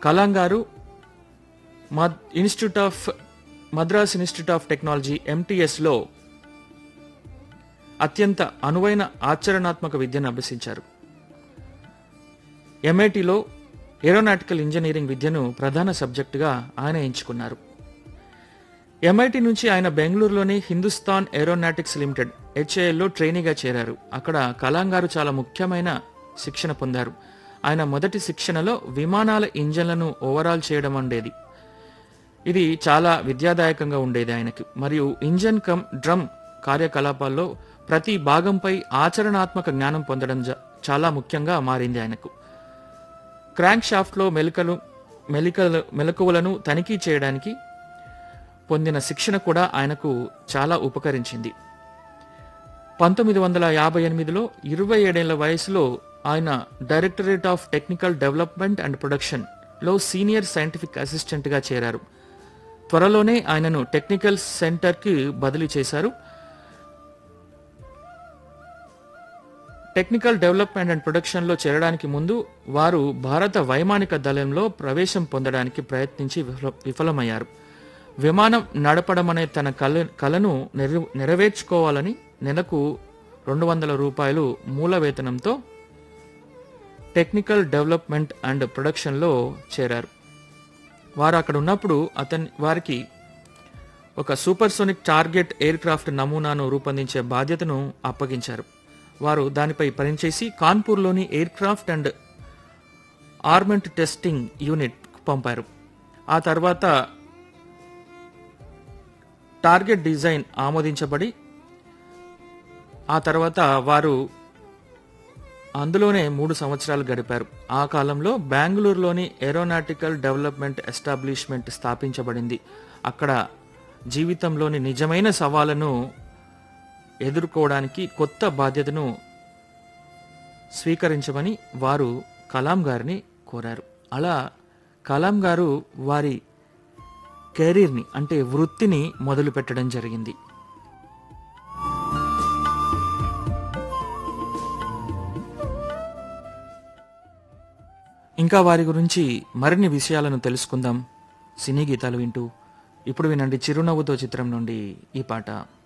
కలాం గారు మద్ institute of Madras institute of technology ఎంటీఎస్లో అత్యంత అనువైన ఆచరణాత్మక విద్యను అభ్యసించారు ఎంఐటిలో ఏరోనాటికల్ ఇంజనీరింగ్ విద్యను ప్రధాన సబ్జెక్టుగా ఆయన ఎంచుకున్నారు ఎంఐటి నుంచి ఆయన బెంగళూరులోని హిందుస్థాన్ ఏరోనాటిక్స్ లిమిటెడ్ హెచ్ఏఎల్లో ట్రైనీగా చేరారు అక్కడ కలాం గారు చాలా ముఖ్యమైన శిక్షణ పొందారు ఆయన మొదటి శిక్షణలో విమానాల ఇంజన్లను ఓవరాల్ చేయడం ఉండేది ఇది చాలా విద్యాదాయకంగా ఉండేది ఆయనకి మరియు ఇంజన్ కమ్ డ్రమ్ కార్యకలాపాల్లో ప్రతి భాగంపై ఆచరణాత్మక జ్ఞానం పొందడం జ- చాలా ముఖ్యంగా మారింది ఆయనకు క్రాంక్ షాఫ్ట్లో మెలికలు మెలికలు మెలకువలను తనిఖీ చేయడానికి పొందిన శిక్షణ కూడా ఆయనకు చాలా ఉపకరించింది పంతొమ్మిది వందల యాభై ఎనిమిదిలో ఇరవై ఏడేళ్ల వయసులో ఆయన directorate of technical development and production లో సీనియర్ సైంటిఫిక్ అసిస్టెంట్ గా చేరారు త్వరలోనే ఆయనను టెక్నికల్ సెంటర్ కి బదిలీ చేశారు టెక్నికల్ డెవలప్మెంట్ అండ్ ప్రొడక్షన్ లో చేరడానికి ముందు వారు భారత వైమానిక దళంలో ప్రవేశం పొందడానికి ప్రయత్నించి విఫల- విఫలమయ్యారు విమానం నడపడం అనే తన కల కలను నెరవే- నెరవేర్చుకోవాలని నెలకు రెండు వందల రూపాయలు మూల వేతనంతో టెక్నికల్ డెవలప్మెంట్ అండ్ ప్రొడక్షన్లో చేరారు వారు అక్కడ ఉన్నప్పుడు అతని వారికి ఒక సూపర్సోనిక్ టార్గెట్ ఎయిర్ క్రాఫ్ట్ నమూనాను రూపొందించే బాధ్యతను అప్పగించారు వారు దానిపై పనిచేసి కాన్పూర్లోని aircraft and armament testing unit పంపారు ఆ తర్వాత టార్గెట్ డిజైన్ ఆమోదించబడి ఆ తర్వాత వారు అందులోనే మూడు సంవత్సరాలు గడిపారు ఆ కాలంలో బెంగళూరులోని ఏరోనాటికల్ డెవలప్మెంట్ ఎస్టాబ్లిష్మెంట్ స్థాపించబడింది అక్కడ జీవితంలోని నిజమైన సవాళ్లను ఎదుర్కోవడానికి కొత్త బాధ్యతను స్వీకరించమని వారు కలాం గారిని కోరారు అలా కలాం గారు వారి కెరీర్ని అంటే వృత్తిని మొదలు పెట్టడం జరిగింది ఇంకా వారి గురించి మరిన్ని విషయాలను తెలుసుకుందాం సినీ గీతాలు వింటూ ఇప్పుడు వినండి చిరునవ్వుతో చిత్రం నుండి ఈ పాట